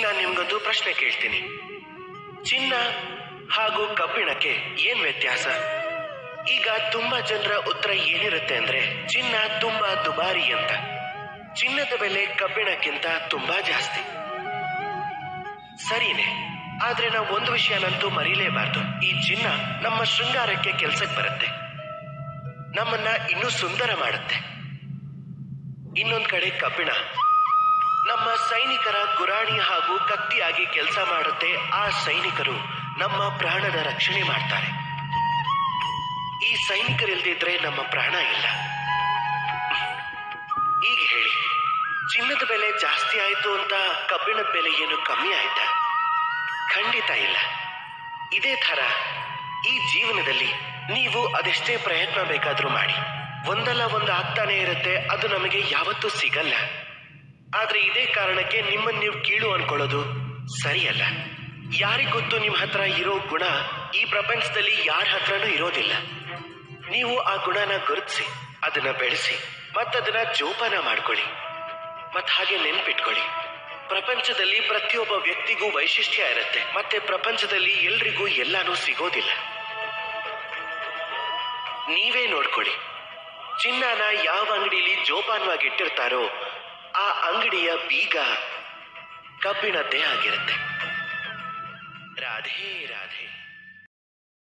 ನಾನು ನಿಮ್ಗೊಂದು ಪ್ರಶ್ನೆ ಕೇಳ್ತೀನಿ ಚಿನ್ನ ಹಾಗೂ ಕಬ್ಬಿಣಕ್ಕೆ ಏನ್ ವ್ಯತ್ಯಾಸ ಈಗ ತುಂಬಾ ಜನರ ಉತ್ತರ ಏನಿರುತ್ತೆ ಅಂದ್ರೆ ಚಿನ್ನ ತುಂಬಾ ದುಬಾರಿ ಅಂತ ಚಿನ್ನದ ಬೆಲೆ ಕಬ್ಬಿಣಕ್ಕಿಂತ ತುಂಬಾ ಜಾಸ್ತಿ ಸರಿನೇ ಆದ್ರೆ ನಾವು ಒಂದು ವಿಷಯನಂತೂ ಮರೀಲೇಬಾರ್ದು ಈ ಚಿನ್ನ ನಮ್ಮ ಶೃಂಗಾರಕ್ಕೆ ಕೆಲ್ಸಕ್ಕೆ ಬರುತ್ತೆ ನಮ್ಮನ್ನ ಇನ್ನೂ ಸುಂದರ ಮಾಡುತ್ತೆ ಇನ್ನೊಂದ್ ಕಡೆ ಕಬ್ಬಿಣ ನಮ್ಮ ಸೈನಿಕರ ಗುರಾಣಿ ಹಾಗೂ ಕತ್ತಿಯಾಗಿ ಕೆಲಸ ಮಾಡುತ್ತೆ ಆ ಸೈನಿಕರು ನಮ್ಮ ಪ್ರಾಣದ ರಕ್ಷಣೆ ಮಾಡ್ತಾರೆ ಈ ಸೈನಿಕರಿಲ್ದಿದ್ರೆ ನಮ್ಮ ಪ್ರಾಣ ಇಲ್ಲ ಈಗ ಹೇಳಿ ಚಿನ್ನದ ಬೆಲೆ ಜಾಸ್ತಿ ಆಯ್ತು ಅಂತ ಕಬ್ಬಿಣದ ಬೆಲೆ ಏನು ಕಮ್ಮಿ ಆಯ್ತಾ ಖಂಡಿತ ಇಲ್ಲ ಇದೇ ತರ ಈ ಜೀವನದಲ್ಲಿ ನೀವು ಅದೆಷ್ಟೇ ಪ್ರಯತ್ನ ಬೇಕಾದ್ರೂ ಮಾಡಿ ಒಂದಲ್ಲ ಒಂದು ಆಗ್ತಾನೆ ಇರುತ್ತೆ ಅದು ನಮಗೆ ಯಾವತ್ತೂ ಸಿಗಲ್ಲ ಆದ್ರೆ ಇದೇ ಕಾರಣಕ್ಕೆ ನಿಮ್ಮನ್ನ ನೀವು ಕೀಳು ಅನ್ಕೊಳ್ಳೋದು ಸರಿಯಲ್ಲ ಯಾರಿಗೊತ್ತು ನಿಮ್ಮ ಹತ್ರ ಇರೋ ಗುಣ ಈ ಪ್ರಪಂಚದಲ್ಲಿ ಯಾರ ಹತ್ರನೂ ಇರೋದಿಲ್ಲ ನೀವು ಆ ಗುಣನ ಗುರುತಿಸಿ ಅದನ್ನ ಬೆಳೆಸಿ ಮತ್ತದನ್ನ ಜೋಪಾನ ಮಾಡ್ಕೊಳ್ಳಿ ಮತ್ ಹಾಗೆ ನೆನ್ಪಿಟ್ಕೊಳ್ಳಿ ಪ್ರಪಂಚದಲ್ಲಿ ಪ್ರತಿಯೊಬ್ಬ ವ್ಯಕ್ತಿಗೂ ವೈಶಿಷ್ಟ್ಯ ಇರುತ್ತೆ ಮತ್ತೆ ಪ್ರಪಂಚದಲ್ಲಿ ಎಲ್ರಿಗೂ ಎಲ್ಲಾನು ಸಿಗೋದಿಲ್ಲ ನೀವೇ ನೋಡ್ಕೊಳ್ಳಿ ಚಿನ್ನನ ಯಾವ ಅಂಗಡಿಲಿ ಜೋಪಾನವಾಗಿ ಇಟ್ಟಿರ್ತಾರೋ ಆ ಅಂಗಡಿಯ ಬೀಗ ಕಬ್ಬಿಣದ್ದೇ ಆಗಿರುತ್ತೆ ರಾಧೆ ರಾಧೆ